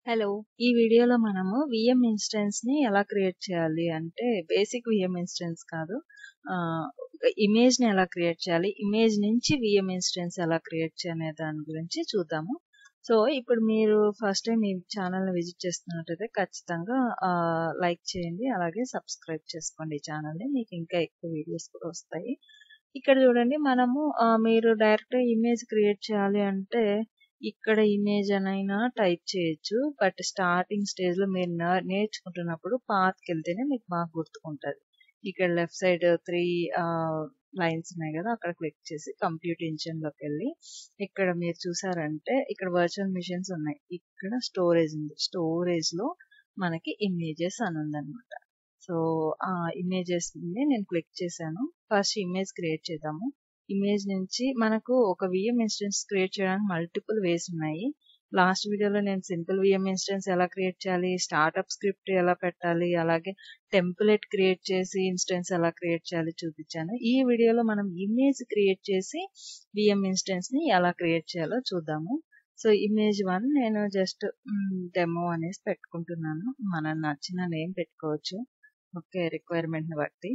Hello! ఈ వీడియోలో మనము వీఎం ఇన్‌స్టాన్స్‌ని ఎలా క్రియేట్ చేయాలి అంటే, బేసిక్ వీఎం ఇన్‌స్టాన్స్ కాదు. ఆహ్, ఒక ఇమేజ్‌ని ఎలా క్రియేట్ చేయాలి, ఇమేజ్ నుంచి వీఎం ఇన్‌స్టాన్స్ ఎలా క్రియేట్ చేయనే దాని గురించి చూద్దాము. సో, ఇప్పుడు మీరు ఫస్ట్ టైమ్ ఈ ఛానెల్‌ని విజిట్ చేస్తున్నట్టయితే ఖచ్చితంగా ఆహ్, లైక్ చేయండి. అలాగే సబ్స్క్రైబ్ చేసుకోండి ఈ ఛానెల్‌ని. మీకు ఇంకా ఎక్కువ వీడియోస్ కూడా వస్తాయి. ఇక్కడ చూడండి మనము ఆహ్, మీరు డైరెక్ట్‌గా ఇమేజ్ క్రియేట్ చేయాలి అంటే, ఇక్కడ ఇమేజ్ అనైనా టైప్ చేయొచ్చు. బట్ స్టార్టింగ్ స్టేజ్‌లో మీరు న నేర్చుకుంటున్నప్పుడు పాత్‌కెళ్తేనే మీకు బాగా గుర్తుకుంటది. ఇక్కడ లెఫ్ట్ సైడ్ 3 ఆహ్, లైన్స్ ఉన్నాయి గదా! అక్కడ క్లిక్ చేసి కంప్యూట్ ఇంజిన్‌లోకెళ్ళి ఇక్కడ మీరు చూసారంటే ఇక్కడ వర్చువల్ మిషన్స్ ఉన్నాయి. ఇక్కడ స్టోరేజ్ ఉంది. స్టోరేజ్‌లో మనకి ఇమేజెస్ అని ఉందన్నమాట. సో, ఆ ఇమేజెస్‌ని నేను క్లిక్ చేశాను. ఫస్ట్ ఇమేజ్ క్రియేట్ చేద్దాము. ఇమేజ్ నుంచి మనకు ఒక వీఎం ఇన్‌స్టాన్స్ క్రియేట్ చేయడానికి మల్టిపుల్ వేస్ ఉన్నాయి. లాస్ట్ వీడియోలో నేను సింపుల్ వీఎం ఇన్‌స్టాన్స్ ఎలా క్రియేట్ చేయాలి, స్టార్టప్ స్క్రిప్ట్ ఎలా పెట్టాలి, అలాగే టెంప్లేట్ క్రియేట్ చేసి ఇన్‌స్టాన్స్ ఎలా క్రియేట్ చేయాలి చూపించాను. ఈ వీడియోలో మనం ఇమేజ్ క్రియేట్ చేసి వీఎం ఇన్‌స్టాన్స్‌ని ఎలా క్రియేట్ చేయాలో చూద్దాము. సో, ఇమేజ్ 1 నేను జస్ట్ హ్మ్, డెమో అనేసి పెట్టుకుంటున్నాను. మనకు నచ్చిన నేమ్ పెట్టుకోవచ్చు. ఓకే. రిక్వైర్మెంట్‌ని బట్టి.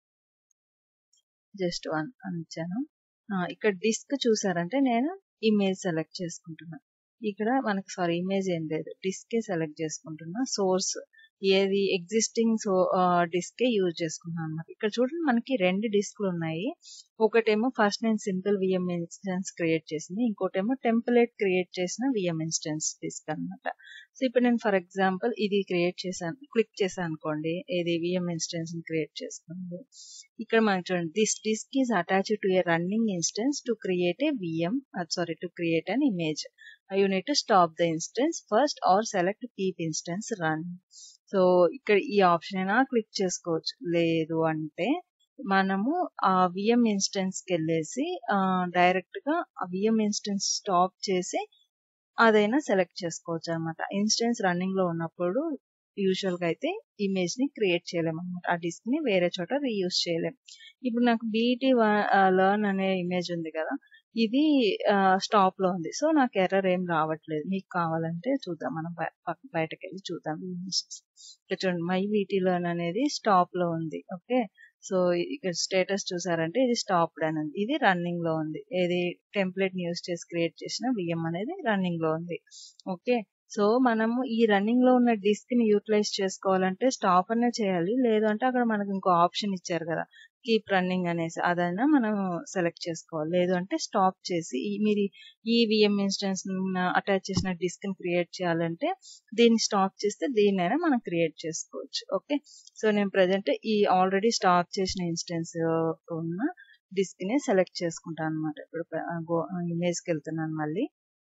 జస్ట్ 1 అని ఇచ్చాను. ఆ! ఇక్కడ డిస్క్ చూసారంటే నేను ఇమేజ్ సెలెక్ట్ చేసుకుంటున్నా. ఇక్కడ మనకి సారీ ఇమేజ్ ఏం లేదు. డిస్కే సెలెక్ట్ చేసుకుంటున్నా. సోర్స్ ఏది ఎగ్జిస్టింగ్ సో ఆహ్, డిస్కే యూజ్ చేసుకుంటున్నాను అన్నమాట. ఇక్కడ చూడండి మనకి 2 డిస్క్‌లున్నాయి. ఒకటేమో ఫస్ట్ నేను సింపుల్ వీఎం ఇన్‌స్టాన్స్ క్రియేట్ చేసింది. ఇంకోటేమో టెంప్లేట్ క్రియేట్ చేసిన వీఎం ఇన్‌స్టాన్స్ డిస్క్ అన్నమాట. సో, ఇప్పుడు నేను ఫర్ ఎగ్జాంపుల్ ఇది క్రియేట్ చేశాను. క్లిక్ చేశాననుకోండి. ఏది వీఎం ఇన్‌స్టాన్స్‌ని క్రియేట్ చేసుకుంది. ఇక్కడ మనకి చూడండి this disk is attached to a running instance to create a VM ah, sorry to create an image. You need to stop the instance first or select keep instance run. So, ఇక్కడ ఈ option అయినా click చేసుకోవచ్చు. లేదు అంటే మనము ఆ VM ఇన్‌స్టాన్స్‌కెళ్ళేసి ఆహ్, డైరెక్ట్‌గా ఆ వీఎం ఇన్‌స్టాన్స్ స్టాప్ చేసి అదైనా సెలెక్ట్ చేసుకోవచ్చన్నమాట. ఇన్‌స్టాన్స్ రన్నింగ్‌లో ఉన్నప్పుడు యూజువల్‌గా అయితే ఇమేజ్‌ని క్రియేట్ చేయలేమన్నమాట. ఆ డిస్క్‌ని వేరే చోట రీయూజ్ చేయలేం. ఇప్పుడు నాకు బీటీ వ ఆహ్, లెర్న్ అనే ఇమేజ్ ఉంది కదా! ఇది ఆహ్, స్టాప్‌లో ఉంది. సో, నాకు ఎర్రర్ ఏం రావట్లేదు. మీకు కావాలంటే చూద్దాం మనం బ పక్ బయటకెళ్ళి చూద్దాం ఇమేజెస్. ఇక్కడ చూడండి మై వీటీ లెర్న్ అనేది స్టాప్‌లో ఉంది. ఓకే. సో, ఇక్కడ స్టేటస్ చూసారంటే ఇది స్టాప్డ్ అని ఉంది. ఇది రన్నింగ్‌లో ఉంది. ఏది టెంప్లేట్‌ని యూజ్ చేసి క్రియేట్ చేసిన వీఎం అనేది రన్నింగ్‌లో ఉంది. ఓకే. సో, మనము ఈ రన్నింగ్‌లో ఉన్న డిస్క్‌ని యూటిలైజ్ చేసుకోవాలంటే స్టాప్ అనే చేయాలి. లేదు అంటే అక్కడ మనకు ఇంకో ఆప్షన్ ఇచ్చారు కదా! కీప్ రన్నింగ్ అనేసి అదైనా మనం సెలెక్ట్ చేసుకోవాలి. లేదు అంటే స్టాప్ చేసి ఈ మీరు ఈ వీఎం ఇన్‌స్టాన్స్ అటాచ్ చేసిన డిస్క్‌ని క్రియేట్ చేయాలంటే దీన్ని స్టాప్ చేస్తే దీన్నైనా మనం క్రియేట్ చేసుకోవచ్చు. ఓకే. సో, నేను ప్రెజెంట్ ఈ ఆల్రెడీ స్టాప్ చేసిన ఇన్‌స్టాన్స్ ఉన్న డిస్క్‌ని సెలెక్ట్ చేసుకుంటాను అన్నమాట. ఇప్పుడు ప గో ఇమేజ్‌కెళ్తున్నాను మళ్ళీ.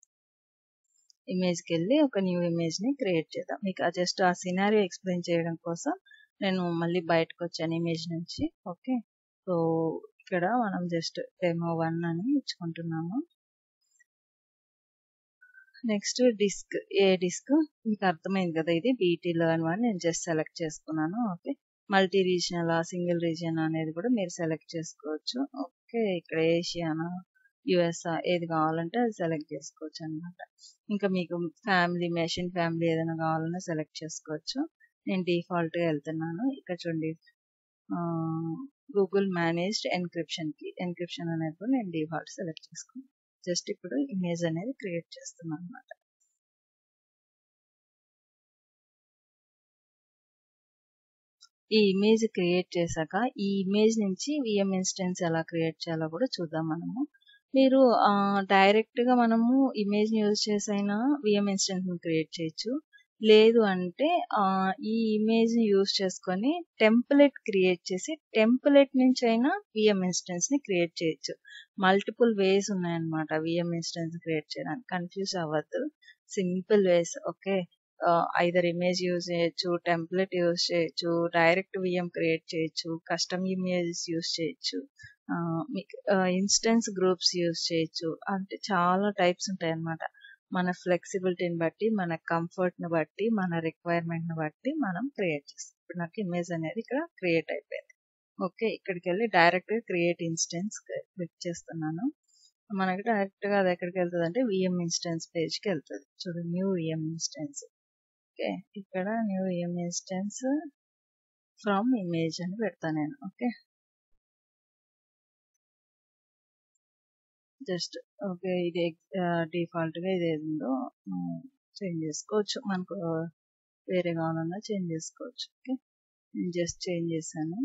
ఇమేజ్‌కెళ్ళి ఒక న్యూ ఇమేజ్‌ని క్రియేట్ చేద్దాం. మీకు ఆ జస్ట్ ఆ సినారియో ఎక్స్‌ప్లెయిన్ చేయడం కోసం నేను మళ్ళీ బయటకొచ్చాను ఇమేజ్ నుంచి. ఓకే. సో, ఇక్కడ మనం జస్ట్ డెమో 1 అని ఇచ్చుకుంటున్నాము. Next disk. ఏ డిస్క్ మీకు అర్థమైంది కదా! ఇది బీటీ లెర్న్ 1 నేను జస్ట్ సెలెక్ట్ చేసుకున్నాను. ఓకే. మల్టీ రీజియనలా, సింగిల్ రీజియన్ అనేది కూడా మీరు సెలెక్ట్ చేసుకోవచ్చు. ఓకే. ఇక్కడ ఏషియానా, యూఎస్ఆ ఏది కావాలంటే అది సెలెక్ట్ చేసుకోవచ్చన్నమాట. ఇంకా మీకు ఫ్యామిలీ మెషిన్ ఫ్యామిలీ ఏదైనా కావాలన్నా సెలెక్ట్ చేసుకోవచ్చు. నేను డిఫాల్ట్‌గా ఎళ్తున్నాను. ఇక్కడ చూడండి ఆహ్, గూగుల్ మేనేజ్డ్ ఎన్‌క్రిప్షన్‌కి ఎన్‌క్రిప్షన్ అనేది కూడా నేను డిఫాల్ట్ సెలెక్ట్ చేసుకున్నాను. జస్ట్ ఇప్పుడు ఇమేజ్ అనేది క్రియేట్ చేస్తున్నాను అన్నమాట. ఈ ఇమేజ్ క్రియేట్ చేశాక ఈ ఇమేజ్ నుంచి వీఎం ఇన్‌స్టాన్స్ ఎలా క్రియేట్ చేయాలో కూడా చూద్దాం మనము. మీరు ఆహ్, డైరెక్ట్‌గా మనము ఇమేజ్‌ని యూజ్ చేసైనా వీఎం ఇన్‌స్టాన్స్‌ని క్రియేట్ చేయొచ్చు. లేదు అంటే ఆహ్, ఈ ఇమేజ్‌ని యూజ్ చేసుకొని టెంప్లేట్ క్రియేట్ చేసి టెంప్లేట్ నుంచైనా వీఎం ఇన్‌స్టాన్స్‌ని క్రియేట్ చేయొచ్చు. మల్టిపుల్ వేస్ ఉన్నాయన్నమాట వీఎం ఇన్‌స్టాన్స్ క్రియేట్ చేయడానికి. కన్‌ఫ్యూజ్ అవ్వద్దు. Simple ways. Okay. Ah, either image use చేయొచ్చు, టెంప్లేట్ యూజ్ చేయొచ్చు, డైరెక్ట్ వీఎం క్రియేట్ చేయొచ్చు, కస్టమ్ ఇమేజెస్ యూజ్ చేయొచ్చు. ఆహ్, మీకు ఆహ్, ఇన్‌స్టాన్స్ గ్రూప్స్ యూజ్ చేయొచ్చు. అంటే చాలా టైప్స్ ఉంటాయన్నమాట. మన ఫ్లెక్సిబిలిటీని బట్టి, మన కంఫర్ట్‌ని బట్టి, మన రిక్వైర్మెంట్‌ని బట్టి మనం క్రియేట్ చేస్తాం. ఇప్పుడు నాకు ఇమేజ్ అనేది ఇక్కడ క్రియేట్ అయిపోయింది. ఓకే. ఇక్కడికెళ్ళి డైరెక్ట్‌గా క్రియేట్ ఇన్‌స్టాన్స్ క్లిక్ చేస్తున్నాను. మనకి డైరెక్ట్‌గా అది ఎక్కడికెళ్తదంటే వీఎం ఇన్‌స్టాన్స్ పేజ్‌కెళ్తది. చూడండి న్యూ వీఎం ఇన్‌స్టాన్స్. ఓకే ఇక్కడ new VM instance from image అని పెడతాను నేను ఓకే జస్ట్ ఓకే ఇది డిఫాల్ట్గా ఇది ఏదో చేంజ్ చేసుకోవచ్చు మనకు వేరే కావాలన్నా చేంజ్ చేసుకోవచ్చు ఓకే నేను జస్ట్ చేంజ్ చేశాను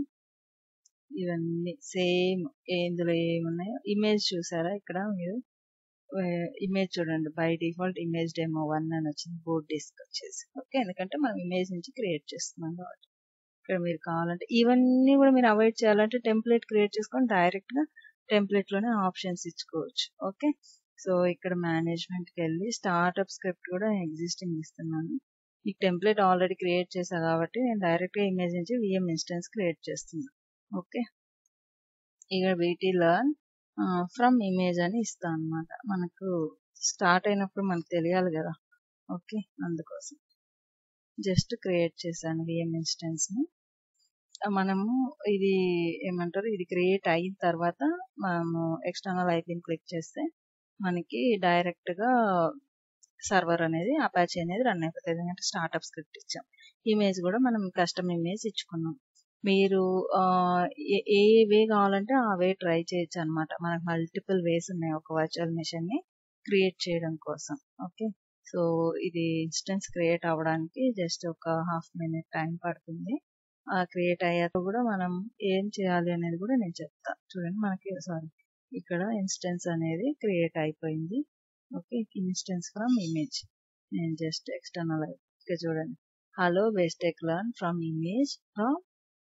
ఇవన్నీ సేమ్ ఇందులో ఏమున్నాయో ఇమేజ్ చూసారా ఇక్కడ మీరు ఇమేజ్ చూడండి by default image demo one అని వచ్చింది బోర్డ్ డిస్క్ వచ్చేసి ఓకే ఎందుకంటే మనం ఇమేజ్ నుంచి క్రియేట్ చేస్తున్నాం కాబట్టి ఇక్కడ మీరు కావాలంటే ఇవన్నీ కూడా మీరు అవాయిడ్ చేయాలంటే టెంప్లెట్ క్రియేట్ చేసుకొని డైరెక్ట్గా టెంప్లెట్లోనే ఆప్షన్స్ ఇచ్చుకోవచ్చు ఓకే సో ఇక్కడ మేనేజ్మెంట్కి వెళ్ళి స్టార్ట్అప్ స్క్రిప్ట్ కూడా ఎగ్జిస్టింగ్ ఇస్తున్నాను మీకు టెంప్లెట్ ఆల్రెడీ క్రియేట్ చేశా కాబట్టి నేను డైరెక్ట్గా ఇమేజ్ నుంచి విఎం ఇన్స్టెన్స్ క్రియేట్ చేస్తున్నాను ఓకే ఇక్కడ వీటీ లర్న్ ఫ్రమ్ ఇమేజ్ అని ఇస్తాను అనమాట మనకు స్టార్ట్ అయినప్పుడు మనకు తెలియాలి కదా ఓకే అందుకోసం జస్ట్ క్రియేట్ చేశాను విఎం ఇన్స్టెన్స్ని మనము ఇది ఏమంటారు ఇది క్రియేట్ అయిన తర్వాత మనము ఎక్స్టర్నల్ ఐపీని క్లిక్ చేస్తే మనకి డైరెక్ట్గా సర్వర్ అనేది అపాచీ అనేది రన్ అయిపోతుంది ఎందుకంటే స్టార్ట్అప్ స్క్రిప్ట్ ఇచ్చాం ఇమేజ్ కూడా మనం కస్టమ్ ఇమేజ్ ఇచ్చుకున్నాం మీరు ఏ వే కావాలంటే ఆ వే ట్రై చేయొచ్చు అనమాట మనకు మల్టిపుల్ వేస్ ఉన్నాయి ఒక వర్చువల్ మిషన్ని క్రియేట్ చేయడం కోసం ఓకే సో ఇది ఇన్స్టెన్స్ క్రియేట్ అవ్వడానికి జస్ట్ ఒక హాఫ్ మినిట్ టైం పడుతుంది ఆ క్రియేట్ అయ్యాక కూడా మనం ఏం చేయాలి అనేది కూడా నేను చెప్తా చూడండి మనకి సారీ ఇక్కడ ఇన్స్టెన్స్ అనేది క్రియేట్ అయిపోయింది ఓకే ఇన్స్టెన్స్ ఫ్రమ్ ఇమేజ్ నేను జస్ట్ ఎక్స్టర్నల్ ఇక్కడ చూడండి హలో బెస్టెక్ learn from image from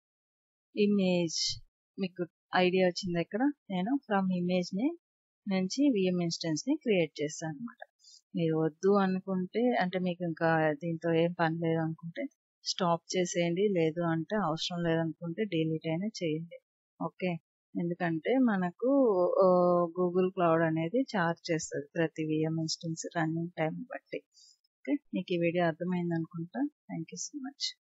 image మీకు ఐడియా వచ్చింది ఇక్కడ నేను ఫ్రమ్ ఇమేజ్ ని నుంచి విఎం ఇన్స్టెన్స్ ని క్రియేట్ చేస్తాను అనమాట మీరు వద్దు అనుకుంటే అంటే మీకు ఇంకా దీంతో ఏం పని లేదు అనుకుంటే స్టాప్ చేసేయండి లేదు అంటే అవసరం లేదనుకుంటే డిలీట్ అయినా చేయండి ఓకే ఎందుకంటే మనకు గూగుల్ క్లౌడ్ అనేది చార్జ్ చేస్తుంది ప్రతి విఎం ఇన్స్టెన్స్ రన్నింగ్ టైం బట్టి ఓకే మీకు ఈ వీడియో అర్థమైంది అనుకుంటా థ్యాంక్ యూ సో మచ్